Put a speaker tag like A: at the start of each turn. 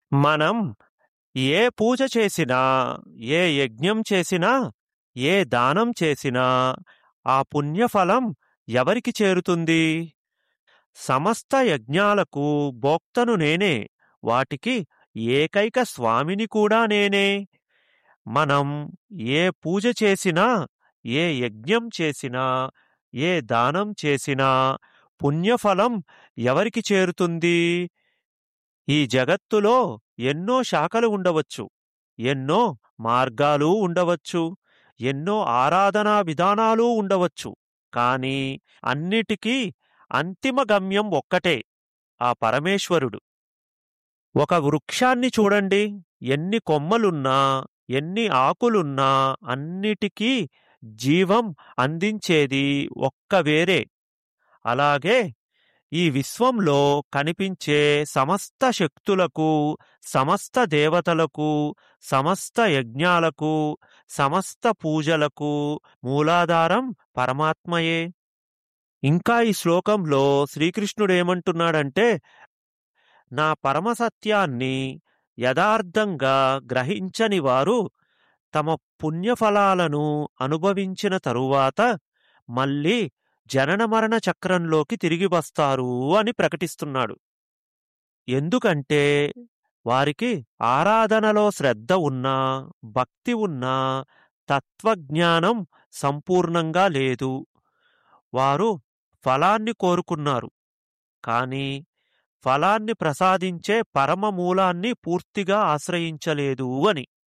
A: మనం ఏ పూజ చేసినా, ఏ యజ్ఞం చేసినా, ఏ దానం చేసినా ఆ పుణ్యఫలం ఎవరికి చేరుతుంది? సమస్త యజ్ఞాలకు భోక్తను నేనే. వాటికి ఏకైక స్వామిని కూడా నేనే. మనం ఏ పూజ చేసినా, ఏ యజ్ఞం చేసినా, ఏ దానం చేసినా పుణ్యఫలం ఎవరికి చేరుతుంది? ఈ జగత్తులో ఎన్నో శాఖలు ఉండవచ్చు. ఎన్నో మార్గాలు ఉండవచ్చు. ఎన్నో ఆరాధనా విధానాలు ఉండవచ్చు. కానీ అన్నిటికీ అంతిమ గమ్యం ఒక్కటే ఆ పరమేశ్వరుడు. ఒక వృక్షాన్ని చూడండి. ఎన్ని కొమ్మలున్నా, ఎన్ని ఆకులున్నా అన్నిటికీ జీవం అందించేది ఒక్క వేరే. అలాగే ఈ విశ్వంలో కనిపించే సమస్త శక్తులకు, సమస్త దేవతలకు, సమస్త యజ్ఞాలకు, సమస్త పూజలకు మూలాధారం పరమాత్మయే. ఇంకా ఈ శ్లోకంలో శ్రీకృష్ణుడేమంటున్నాడంటే నా పరమసత్యాన్ని యథార్థంగా గ్రహించని వారు తమ పుణ్యఫలాలను అనుభవించిన తరువాత మళ్ళీ జనన మరణ చక్రంలోకి తిరిగి వస్తారు అని ప్రకటిస్తున్నాడు. ఎందుకంటే వారికి ఆరాధనలో శ్రద్ధ ఉన్నా, భక్తి ఉన్నా తత్వజ్ఞానం సంపూర్ణంగా లేదు. వారు ఫలాన్ని కోరుకున్నారు. కానీ ఫలాన్ని ప్రసాదించే పరమ మూలాన్ని పూర్తిగా ఆశ్రయించలేదు అని.